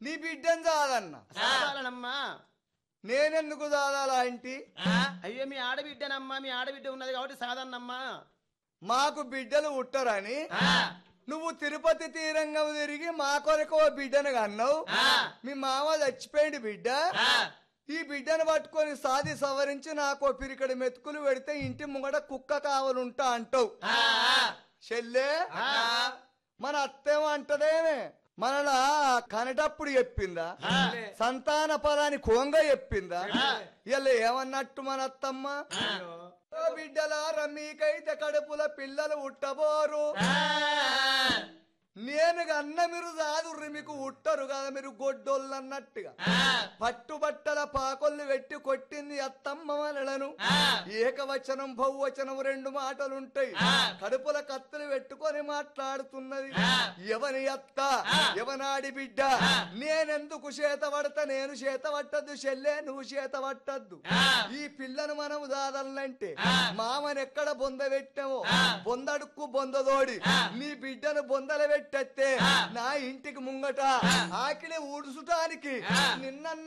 నీ బిడ్డను చాలన్న సాధారణమ్మా నేనెందుకు చాలాలా ఇంటి అయ్యో మీ ఆడబిడ్డనమ్మా మీ ఆడబిడ్డ ఉన్నది కాబట్టి సాధారణమ్మా మాకు బిడ్డలు ఉట్టరని నువ్వు తిరుపతి తీరంగా తిరిగి మా కొరకు ఓ బిడ్డను అన్నావు మీ మామ చచ్చిపోయింది బిడ్డ ఈ బిడ్డను పట్టుకొని సాది సవరించి నాకు ఓ పిరికడి మెతుకులు పెడితే ఇంటి ముంగట కుక్క కావాలంటా అంటావు చెల్లే మన అత్తేమో అంటదేమే మనలా కనటప్పుడు చెప్పిందా సంతాన పదాన్ని కోంగ చెప్పిందా ఇలా ఏమన్నట్టు మన అత్తమ్మ ఓ బిడ్డలారా మీకైతే కడుపుల పిల్లలు ఉట్టబోరు నేను అన్న మీరు చాదుర్రి మీకు ఉట్టరు కదా మీరు గొడ్డోళ్ళు అన్నట్టుగా పట్టుబట్టల పాకొల్లు పెట్టి కొట్టింది అత్తమ్మ మనలను ఏకవచనం బహువచనం రెండు మాటలుంటాయి కడుపుల కత్తులు పెట్టుకొని మాట్లాడుతున్నది ఎవని అత్త ఎవనాడి బిడ్డ నేనెందుకు చేత పడతా నేను చేత పట్టద్దు చెల్లె నువ్వు చేత పట్టద్దు ఈ పిల్లను మనం దాదాలంటే మామని ఎక్కడ బొంద పెట్టామో బొందడుక్కు బొందదోడి నీ బిడ్డను బొందల పెట్టేస్తే నా ఇంటికి ముంగట ఆకిలి ఊడుసుటానికి నిన్న